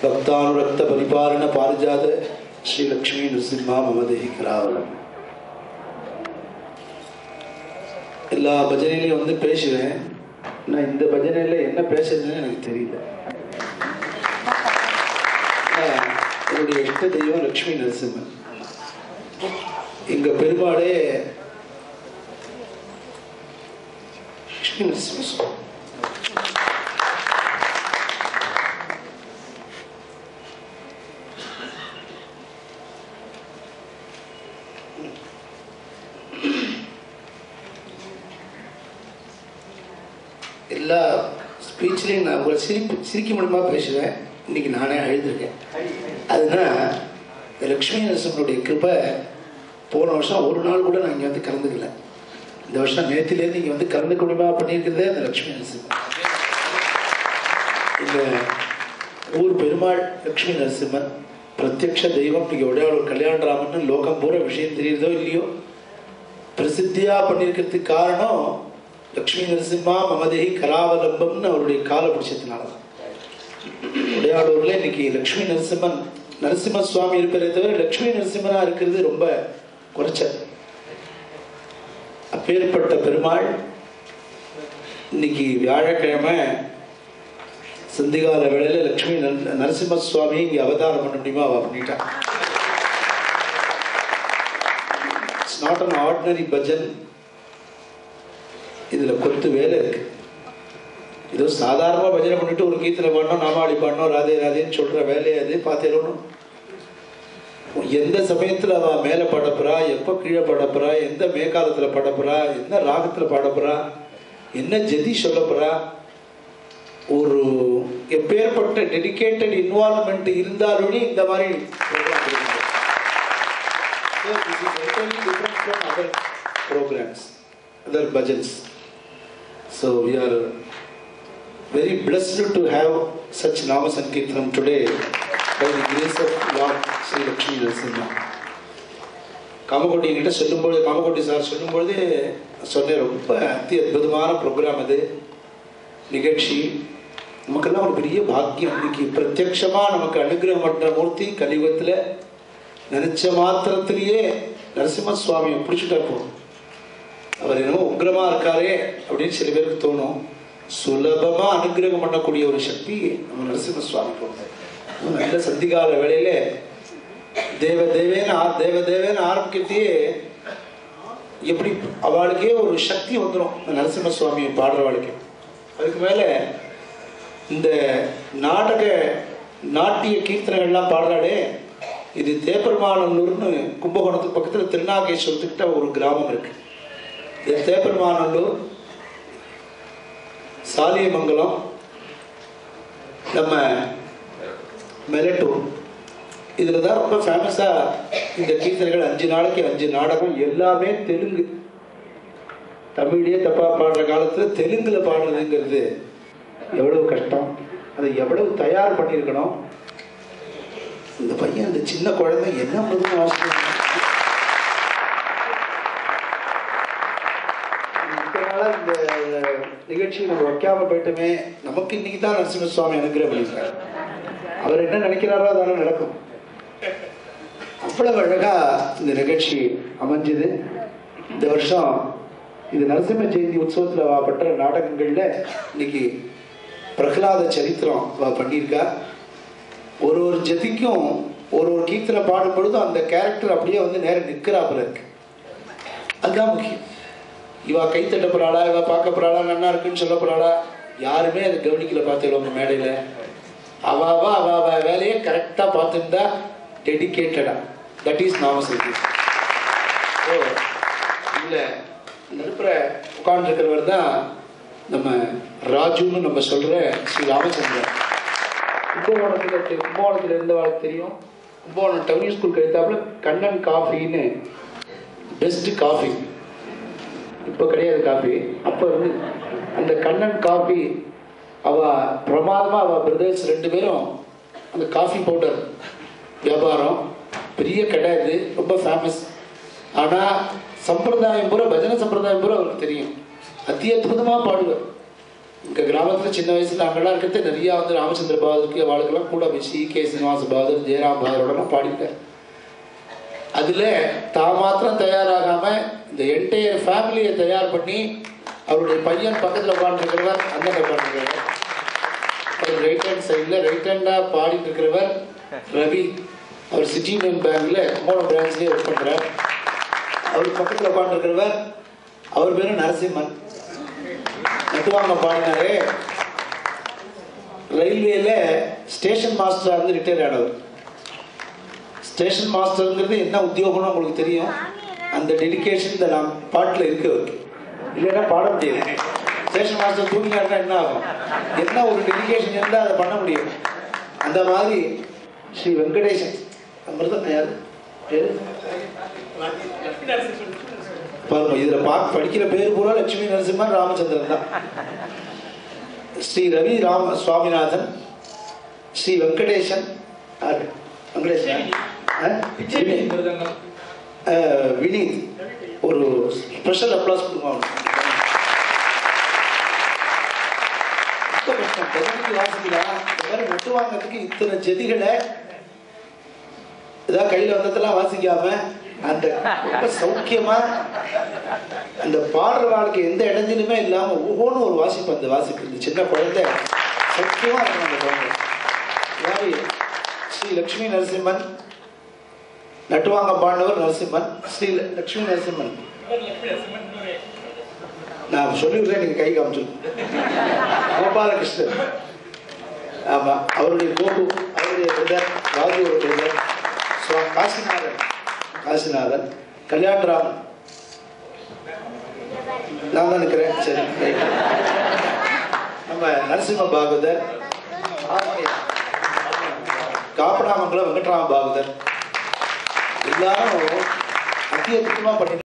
பக்தானுரக்த பரிபாலன பாரிஜாத ஸ்ரீ லக்ஷ்மி நரசிம்மா மமதேஹி கராவலம் எல்லா பஜனையிலையும் வந்து பேசுவேன் நான் இந்த பஜனையில என்ன பேசுறதுன்னு எனக்கு தெரியல ஆனா, என்னுடைய இஷ்ட தெய்வம் லக்ஷ்மி நரசிம்மன் எங்க பெருமாளே லக்ஷ்மி நரசிம்ம சுவாமி. எல்லா ஸ்பீச்லையும் நான் உங்களை சிரிப்பு சிரிக்க முடியுமா பேசுவேன் இன்னைக்கு நானே அழுதுருக்கேன் அதுனா இந்த லக்ஷ்மி நரசிம்மனுடைய கிருபை போன வருஷம் ஒரு நாள் கூட நான் இங்கே வந்து கலந்துக்கல இந்த வருஷம் நேத்திலேருந்து இங்கே வந்து கலந்துக்க முடியுமா பண்ணியிருக்கிறதே அந்த லக்ஷ்மி நரசிம்மன் இந்த ஊர் பெருமாள் லக்ஷ்மி நரசிம்மன் பிரத்யக்ஷ தெய்வம் இன்னைக்கு உடையாளூர் கல்யாணராமன் லோகம் பூரா விஷயம் தெரியுதோ இல்லையோ பிரசித்தியா பண்ணியிருக்கிறதுக்கு காரணம் லக்ஷ்மி நரசிம்மா மமதேகி கராவலம்பம்னு அவருடைய காலை பிடிச்சதுனால தான் உடையாளூர்ல இன்னைக்கு லக்ஷ்மி நரசிம்மன் நரசிம்ம சுவாமி இருக்கிறதே தவிர லக்ஷ்மி நரசிம்மனா இருக்கிறது ரொம்ப குறைச்சல் அப்பேற்பட்ட பெருமாள் இன்னைக்கு வியாழக்கிழமை சந்திகால வேளையில லக்ஷ்மி நர- நரசிம்ம சுவாமி இங்க அவதாரம் பண்ண முடியுமா அவ பண்ணிட்டா it's not an ordinary bhajan இதுல கொத்து வேலை இருக்கு ஏதோ சாதாரணமா பஜனை பண்ணிட்டு ஒரு கீர்த்தனை பாடணும் நாமாவளி பாடணும் ராதே ராதேன்னு சொல்ற வேலையை அது பார்த்தேரணும் எந்த சமயத்துல அவ மேல பாடப்புறா எப்ப கீழே பாடப்புறா எந்த மேகாலத்துல பாடப்புறா எந்த ராகத்துல பாடப்புறா என்ன ஜதி சொல்லப்புறா ஒரு எப்பேற்பட்ட டெடிகேட்டட் இன்வால்மெண்ட் இருந்தாலுமே இந்த மாதிரி program இருக்கு. So this is entirely different from other programs, other bhajans. So we are very blessed to have such Nama Sankirtanam today by the grace of Lord Sri Lakshmi Narasimha. Kamakoti என்கிட்ட சொல்லும்போது Kamakoti sir சொல்லும்பொழுது சொன்னேன் ரொம்ப அத்தி அற்புதமான program அது நிகழ்ச்சி நமக்கெல்லாம் ஒரு பெரிய பாக்கியம் இன்னைக்கு பிரத்யக்ஷமா நமக்கு அனுகிரகம் பண்ற மூர்த்தி கலியுகத்துல நினைச்ச மாத்திரத்திலேயே நரசிம்ம சுவாமியை பிடிச்சிட்டா போதும் அவர் என்னமோ உக்ரமா இருக்காரே அப்படின்னு சில பேருக்கு தோணும் சுலபமா அனுகிரகம் பண்ணக்கூடிய ஒரு சக்தி நம்ம நரசிம்ம சுவாமி போகிறது நல்ல சந்திகால வேளையில தேவ தேவேன்னு ஆ- தேவ தேவேன்னு ஆரம்பிக்கிறதையே எப்படி அவளுக்கே ஒரு சக்தி வந்துடும் இந்த நரசிம்ம சுவாமியை பாடுறவாளுக்கு அதுக்கு மேல இந்த நாடக நாட்டிய கீர்த்தனைகள்லாம் பாடுறாளே இது தேப்பெருமாநல்லூர்னு கும்பகோணத்துக்கு பக்கத்துல திருநாகேஸ்வரத்துக்கிட்ட ஒரு கிராமம் இருக்கு இது தேப்பெருமாநல்லூர் சாலியமங்கலம் நம்ம மெலட்டூர் இதில் தான் ரொம்ப ஃபேமஸாக இந்த கீர்த்தனைகள் அஞ்சு நாளைக்கு அஞ்சு நாடகம் எல்லாமே தெலுங்கு தமிழ்லயே தப்பா பாடுற காலத்துல தெலுங்குல பாடுறதுங்கிறது எவ்வளவு கஷ்டம் அதை எவ்வளவு தயார் பண்ணியிருக்கணும் இந்த பையன் அந்த சின்ன குழந்தை என்ன மிருதம் வாசிக்கிறான் இத்தனை நாளா இந்த நிகழ்ச்சி நம்ம வைக்காம போயிட்டுமே நமக்கு இன்னைக்கு தான் நரசிம்ம சுவாமி அனுகிரகம் பண்ணியிருக்காரு அவர் என்ன நினைக்கிறாரோ அதான நடக்கும் அவ்வளவு அழகா இந்த நிகழ்ச்சி அமைஞ்சது இந்த வருஷம் இது நரசிம்ம ஜெயந்தி உற்சவத்தில் அவ பண்ற நாடகங்கள்ல இன்னைக்கு பிரகலாத சரித்திரம் அவ பண்ணியிருக்கா ஒரு ஒரு ஜதிக்கும் ஒரு ஒரு கீர்த்தனை பாடும் பொழுது அந்த கேரக்டர் அப்படியே வந்து நேரம் நிற்கிறாப்புல இருக்கு அதுதான் முக்கியம் இவ கை தட்ட போறாளா இவ பார்க்க போறாளா நன்னா இருக்குன்னு சொல்ல போறாளா யாருமே அதை கவனிக்கல பார்த்துக்கலாம் மேடையில அவ அவ அவ அவ வேலையை கரெக்டா பார்த்துருந்தா டெடிகேட்டடா தட் இஸ் நாமசக்தி ஸோ இதுல நடுப்புற உட்கார்ந்துருக்கிறவர் தான் நம்ம ராஜுன்னு நம்ம சொல்ற ஸ்ரீ ராமச்சந்திரன் கும்பகோணத்துல இருக்கு. கும்பகோணத்துல இருந்தவாளுக்கு தெரியும் கும்பகோணம் டவுன் ஸ்கூல் கழித்தாப்புல கண்ணன் காஃபின்னு பெஸ்ட் காஃபி இப்போ கிடையாது காஃபி அப்போ இருந்து அந்த கண்ணன் காஃபி அவ பிரமாதமா அவ பிரதர்ஸ் ரெண்டு பேரும் அந்த காஃபி பவுடர் வியாபாரம் பெரிய கடை இது ரொம்ப ஃபேமஸ் ஆனா சம்பிரதாயம் பூரா பஜனை சம்பிரதாயம் பூரா அவருக்கு தெரியும் அத்தி அற்புதமா பாடுவார் எங்கள் கிராமத்தில் சின்ன வயசுல நாங்கள்லாம் இருக்கிறது நிறையா வந்து ராமச்சந்திர பகதூருக்கு அவளுக்கெல்லாம் கூட பேசி கே சீனிவாச பகதூர் ஜெயராம் பகதூரோடலாம் பாடியிருக்காரு அதில் தான் மாத்திரம் தயாராகாமல் இந்த என்டையர் ஃபேமிலியை தயார் பண்ணி அவருடைய பையன் பக்கத்தில் உட்காந்துருக்கிறவர் அண்ணன் உட்காந்துருக்கிறவர் அவர் ரைட் ஹேண்ட் சைடில் ரைட் ஹேண்டாக பாடிட்டு இருக்கிறவர் ரவி அவர் சிட்டி யூனியன் பேங்க்ல கும்போணம் பிரான்ச்லேயே ஒர்க் பண்ணுறார் அவர் பக்கத்தில் உட்காந்துருக்கிறவர் அவர் பேரும் நரசிம்மன் நட்டுவாங்க பாடினாரு ரயில்வேல ஸ்டேஷன் மாஸ்டராக இருந்து ரிட்டையர் ஆனவர் ஸ்டேஷன் மாஸ்டருங்கிறது என்ன உத்தியோகம்னு உங்களுக்கு தெரியும் அந்த டெடிகேஷன் இந்த நாம் பாட்டில் இருக்கு அவருக்கு இல்லைன்னா பாட முடியாது ஸ்டேஷன் மாஸ்டர் தூங்கினாருன்னா என்ன ஆகும் என்ன ஒரு டெடிகேஷன் இருந்தால் அதை பண்ண முடியும் அந்த மாதிரி ஸ்ரீ வெங்கடேசன் அமிர்தம் யார் பேரு பாருங்க இதுல பார்க்க படிக்கிற பேர் பூரா லட்சுமி நரசிம்மன் ராமச்சந்திரன் தான் ஸ்ரீ ரவி ராம சுவாமிநாதன் ஸ்ரீ வெங்கடேசன் யாரு வெங்கடேசன் ஆ? வினீத். ஆ, வினீத் ஒரு ஸ்பெஷல் அப்ளாஸ் கொடுங்க ரொம்ப கஷ்டம் பஜனைக்கு வாசிக்கலாம் இந்த மாதிரி மொட்டு வாங்கிறதுக்கு இத்தனை செதிகளை ஏதாவது கையில் வந்ததெல்லாம் வாசிக்காம அந்த ரொம்ப சௌக்கியமா அந்த பாடுற வாழ்க்கை எந்த இடைஞ்சலுமே இல்லாம ஒவ்வொன்றும் ஒரு வாசிப்பு அந்த வாசிப்பு இந்த சின்ன குழந்தை சௌக்கியமா இருக்கும் அந்த குழந்தை யாரு ஸ்ரீ லக்ஷ்மி நரசிம்மன் நட்டுவாங்க பாண்டவர் நரசிம்மன் ஸ்ரீ லக்ஷ்மி நரசிம்மன் நான் சொல்லிவிடுறேன் நீங்க கை காமிச்சு கோபாலகிருஷ்ணன் ஆமா அவருடைய கோபு அவருடைய பிரதர் ராஜுவோட பிரதர் சுவா- காசிநாதன் காசிநாதன் கல்யாணராமன் நான் தான் நிற்கிறேன் சரி right. நம்ம நரசிம்ம பாகவதர் காப்பனாமங்கலம் வெங்கட்ராம பாகவதர் எல்லாரும் அத்தியத்தியமா பண்ணிட்டு